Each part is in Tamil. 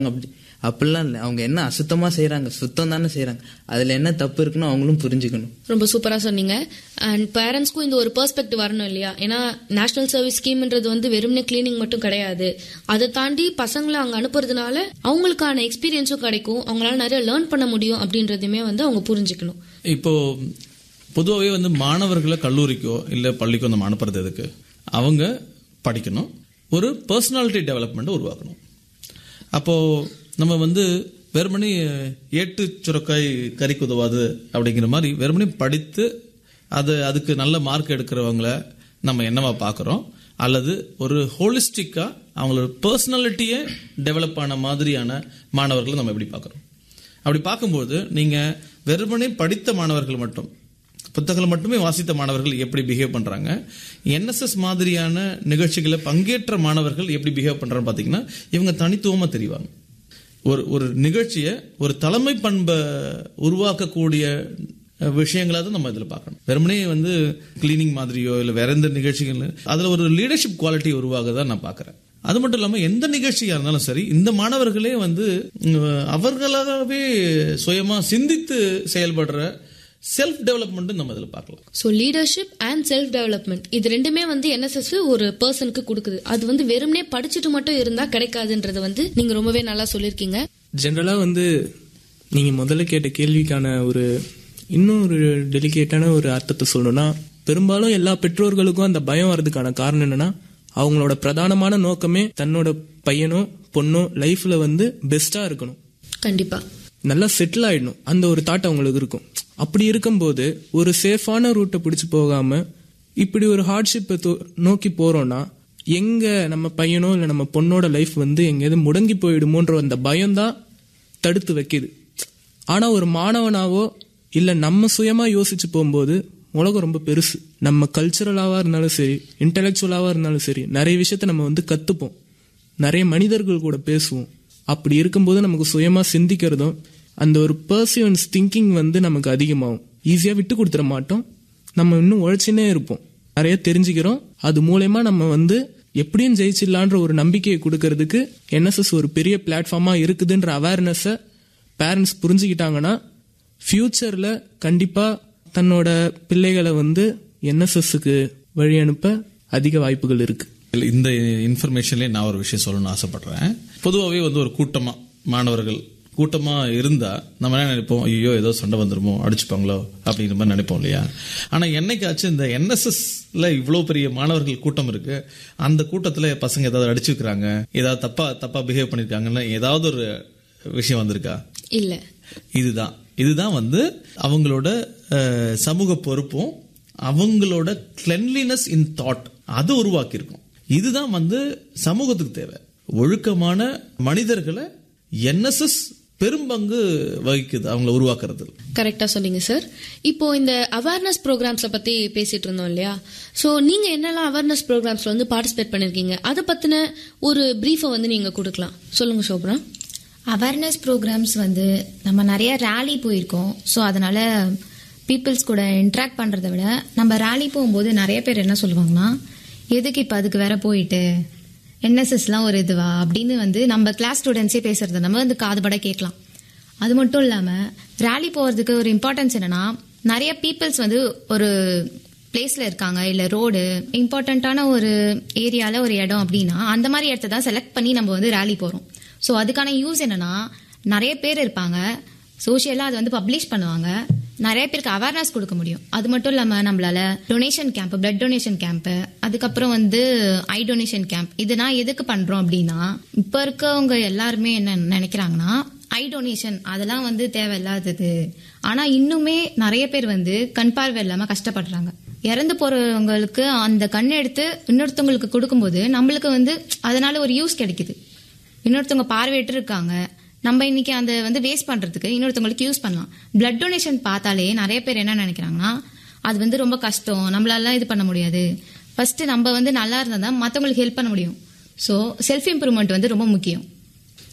அப்படி அப்படிலாம் இல்லை அவங்க என்ன அசுத்தமா செய்றாங்க சுத்தம் தானே செய்றாங்க அதுல என்ன தப்பு இருக்குன்னு அவங்களும் புரிஞ்சுக்கணும் ரொம்ப சூப்பரா சொன்னீங்க அண்ட் பேரண்ட்ஸ்க்கும் இந்த ஒரு பெர்ஸ்பெக்டிவ் வரணும் இல்லையா ஏன்னா நேஷனல் சர்வீஸ் ஸ்கீம்ன்றது வந்து வெறுமனே கிளீனிங் மட்டும் கிடையாது அதை தாண்டி பசங்களை அங்க அனுப்புறதுனால அவங்களுக்கான எக்ஸ்பீரியன்ஸும் கிடைக்கும் அவங்களால நிறைய லேர்ன் பண்ண முடியும் அப்படின்றதுமே வந்து அவங்க புரிஞ்சுக்கணும் இப்போ பொதுவாகவே வந்து மாணவர்களை கல்லூரிக்கோ இல்லை பள்ளிக்கோ நம்ம அனுப்புறது எதுக்கு அவங்க படிக்கணும் ஒரு பர்சனாலிட்டி டெவலப்மெண்ட் உருவாக்கணும் அப்போ நம்ம வந்து வெறுமனே ஏட்டு சுரக்காய் கறிக்கு உதவாது அப்படிங்கிற மாதிரி வெறுமனே படித்து அது அதுக்கு நல்ல மார்க் எடுக்கிறவங்கள நம்ம என்னவா பார்க்குறோம் அல்லது ஒரு ஹோலிஸ்டிக்கா அவங்களோட பர்சனாலிட்டியை டெவலப் ஆன மாதிரியான மாணவர்களை நம்ம எப்படி பார்க்குறோம் அப்படி பார்க்கும்போது நீங்க வெறுமனே படித்த மாணவர்கள் மட்டும் புத்தகங்கள் மட்டுமே வாசித்த மாணவர்கள் எப்படி பிஹேவ் பண்றாங்க என்எஸ்எஸ் மாதிரியான நிகழ்ச்சிகளை பங்கேற்ற மாணவர்கள் எப்படி பிஹேவ் பண்றாங்க பாத்தீங்கன்னா இவங்க தனித்துவமா தெரிவாங்க ஒரு ஒரு நிகழ்ச்சியை ஒரு தலைமை பண்பை உருவாக்கக்கூடிய விஷயங்களா தான் நம்ம இதில் பார்க்கணும் வெறுமனே வந்து கிளீனிங் மாதிரியோ இல்லை வேற எந்த நிகழ்ச்சிகள் அதில் ஒரு லீடர்ஷிப் குவாலிட்டி உருவாக தான் நான் பார்க்குறேன் அது மட்டும் இல்லாமல் எந்த நிகழ்ச்சியாக இருந்தாலும் சரி இந்த மாணவர்களே வந்து உம், அவர்களாகவே சுயமா சிந்தித்து செயல்படுற செல்ஃப் டெவலப்மெண்ட் நம்ம இதில் பார்க்கலாம் so leadership and self development இது ரெண்டுமே வந்து என்எஸ்எஸ் ஒரு பர்சனுக்கு கொடுக்குது அது வந்து வெறுமனே படிச்சுட்டு மட்டும் இருந்தா கிடைக்காதுன்றத வந்து நீங்க ரொம்பவே நல்லா சொல்லியிருக்கீங்க ஜென்ரலா வந்து நீங்க முதல்ல கேட்ட கேள்விக்கான ஒரு இன்னும் ஒரு டெலிகேட்டான ஒரு அர்த்தத்தை சொல்லணும்னா பெரும்பாலும் எல்லா பெற்றோர்களுக்கும் அந்த பயம் வர்றதுக்கான காரணம் என்னன்னா அவங்களோட பிரதானமான நோக்கமே தன்னோட பையனோ பொண்ணோ லைஃப்ல வந்து பெஸ்டா இருக்கணும் கண்டிப்பா நல்லா செட்டில் ஆயிடணும் அந்த ஒரு தாட் அவங்களுக்கு இருக்கும் அப்படி இருக்கும்போது ஒரு சேஃபான ரூட்டை பிடிச்சு போகாம இப்படி ஒரு ஹார்ட்ஷிப்பை நோக்கி போறோம்னா எங்க நம்ம பையனோ இல்லை நம்ம பொண்ணோட லைஃப் வந்து எங்கேயாவது முடங்கி போயிடுமோன்ற அந்த பயம்தான் தடுத்து வைக்குது ஆனா ஒரு மாணவனாவோ இல்ல நம்ம சுயமா யோசிச்சு போகும்போது உலகம் ரொம்ப பெருசு நம்ம கல்ச்சுரலாவா இருந்தாலும் சரி இன்டெலெக்சுவலாவா இருந்தாலும் சரி நிறைய விஷயத்த நம்ம வந்து கத்துப்போம் நிறைய மனிதர்கள் கூட பேசுவோம் அப்படி இருக்கும்போது நமக்கு சுயமா சிந்திக்கிறதும் அந்த ஒரு பர்சியன்ஸ் திங்கிங் வந்து நமக்கு அதிகமாகும் ஈஸியா விட்டு கொடுத்துட மாட்டோம் நம்ம இன்னும் உழைச்சினே இருப்போம் நிறைய தெரிஞ்சுக்கிறோம் அது மூலயமா நம்ம வந்து எப்படியும் ஜெயிச்சிடலான்ற ஒரு நம்பிக்கையை கொடுக்கறதுக்கு என்எஸ்எஸ் ஒரு பெரிய பிளாட்ஃபார்மா இருக்குதுன்ற அவேர்னஸை பேரண்ட்ஸ் புரிஞ்சுக்கிட்டாங்கன்னா ஃபியூச்சர்ல கண்டிப்பா தன்னோட பிள்ளைகளை வந்து என்எஸ்எஸ்க்கு வழி அனுப்ப அதிக வாய்ப்புகள் இருக்கு இல்ல, இந்த இன்ஃபர்மேஷன்லேயே நான் ஒரு விஷயம் சொல்லணும்னு ஆசைப்படுறேன் பொதுவாகவே வந்து ஒரு கூட்டமா மாணவர்கள் கூட்டமா இருந்தா நம்ம என்ன நினைப்போம் ஐயோ ஏதோ சண்டை வந்துருமோ அடிச்சுப்பாங்களோ அப்படிங்கிற மாதிரி நினைப்போம் இல்லையா ஆனா என்னைக்காச்சும் இந்த என்எஸ்எஸ்ல இவ்வளவு பெரிய மாணவர்கள் கூட்டம் இருக்கு அந்த கூட்டத்துல பசங்க ஏதாவது அடிச்சுக்கிறாங்க ஏதாவது தப்பா தப்பா பிஹேவ் பண்ணிருக்காங்கன்னு ஏதாவது ஒரு விஷயம் வந்திருக்கா இல்ல இதுதான் இதுதான் வந்து அவங்களோட அஹ், சமூக பொறுப்பும் அவங்களோட கிளென்லினஸ் இன் தாட் அது உருவாக்கியிருக்கும் இதுதான் வந்து சமூகத்துக்கு தேவை ஒழுக்கமான மனிதர்களை என்எஸ்எஸ் பெரும்பங்கு வகிக்குது அவங்கள உருவாக்குறது கரெக்டா சொன்னீங்க சார் இப்போ இந்த அவேர்னஸ் ப்ரோக்ராம்ஸை பத்தி பேசிட்டு இருந்தோம் இல்லையா ஸோ நீங்க என்னெல்லாம் அவேர்னஸ் ப்ரோக்ராம்ஸ்ல வந்து பார்ட்டிசிபேட் பண்ணிருக்கீங்க அதை பத்தின ஒரு பிரீஃபை வந்து நீங்க கொடுக்கலாம் சொல்லுங்க சோப்ரா அவேர்னஸ் ப்ரோக்ராம்ஸ் வந்து நம்ம நிறைய ரேலி போயிருக்கோம் ஸோ அதனால பீப்புள்ஸ் கூட இன்ட்ராக்ட் பண்றதை விட நம்ம ரேலி போகும்போது நிறைய பேர் என்ன சொல்லுவாங்கன்னா எதுக்கு இப்போ அதுக்கு வேற போயிட்டு என்எஸ்எஸ்லாம் ஒரு இதுவா அப்படின்னு வந்து நம்ம கிளாஸ் ஸ்டூடெண்ட்ஸே பேசுறத நம்ம வந்து காதுபட கேட்கலாம் அது மட்டும் இல்லாமல் ரேலி போகிறதுக்கு ஒரு இம்பார்ட்டன்ஸ் என்னன்னா நிறைய பீப்புள்ஸ் வந்து ஒரு பிளேஸ்ல இருக்காங்க இல்ல ரோடு இம்பார்ட்டண்ட்டான ஒரு ஏரியால ஒரு இடம் அப்படின்னா அந்த மாதிரி இடத்த தான் செலக்ட் பண்ணி நம்ம வந்து ரேலி போறோம் ஸோ அதுக்கான யூஸ் என்னன்னா நிறைய பேர் இருப்பாங்க சோஷியலா அது வந்து பப்ளிஷ் பண்ணுவாங்க நிறைய பேருக்கு அவேர்னஸ் கொடுக்க முடியும் அது மட்டும் இல்லாம நம்மளால donation camp blood donation camp அதுக்கப்புறம் வந்து ஐ டொனேஷன் கேம்ப் இதெல்லாம் எதுக்கு பண்றோம் அப்படின்னா இப்ப இருக்கவங்க எல்லாருமே என்ன நினைக்கிறாங்கன்னா ஐ டொனேஷன் அதெல்லாம் வந்து தேவையில்லாதது ஆனா இன்னுமே நிறைய பேர் வந்து கண் பார்வை இல்லாம கஷ்டப்படுறாங்க இறந்து போறவங்களுக்கு அந்த கண் எடுத்து இன்னொருத்தவங்களுக்கு கொடுக்கும்போது நம்மளுக்கு வந்து அதனால ஒரு யூஸ் கிடைக்குது இன்னொருத்தவங்க பார்வையிட்டு இருக்காங்க நம்ம இன்னைக்கு அந்த வந்து வேஸ்ட் பண்றதுக்கு இன்னொருத்தவங்களுக்கு யூஸ் பண்ணலாம் பிளட் டொனேஷன் பார்த்தாலே நிறைய பேர் என்ன நினைக்கிறாங்கன்னா அது வந்து ரொம்ப கஷ்டம் நம்மளால இது பண்ண முடியாது ஃபர்ஸ்ட் நம்ம வந்து நல்லா இருந்தா தான் மற்றவங்களுக்கு ஹெல்ப் பண்ண முடியும் ஸோ செல்ஃப் இம்ப்ரூவ்மெண்ட் வந்து ரொம்ப முக்கியம்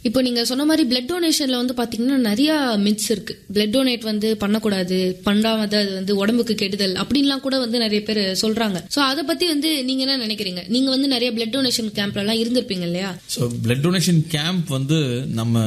இப்போ நீங்க சொன்ன மாதிரி பிளட் டொனேஷன்ல வந்து பாத்தீங்கன்னா நிறைய மித்ஸ் இருக்கு பிளட் டொனேட் வந்து பண்ணக்கூடாது பண்ணாம அது வந்து உடம்புக்கு கெடுதல் அப்படின்லாம் கூட வந்து நிறைய பேர் சொல்றாங்க சோ அதை பத்தி வந்து நீங்க என்ன நினைக்கிறீங்க நீங்க வந்து நிறைய பிளட் டொனேஷன் கேம்ப்ல எல்லாம் இருந்திருப்பீங்க இல்லையா ஸோ பிளட் டொனேஷன் கேம்ப் வந்து நம்ம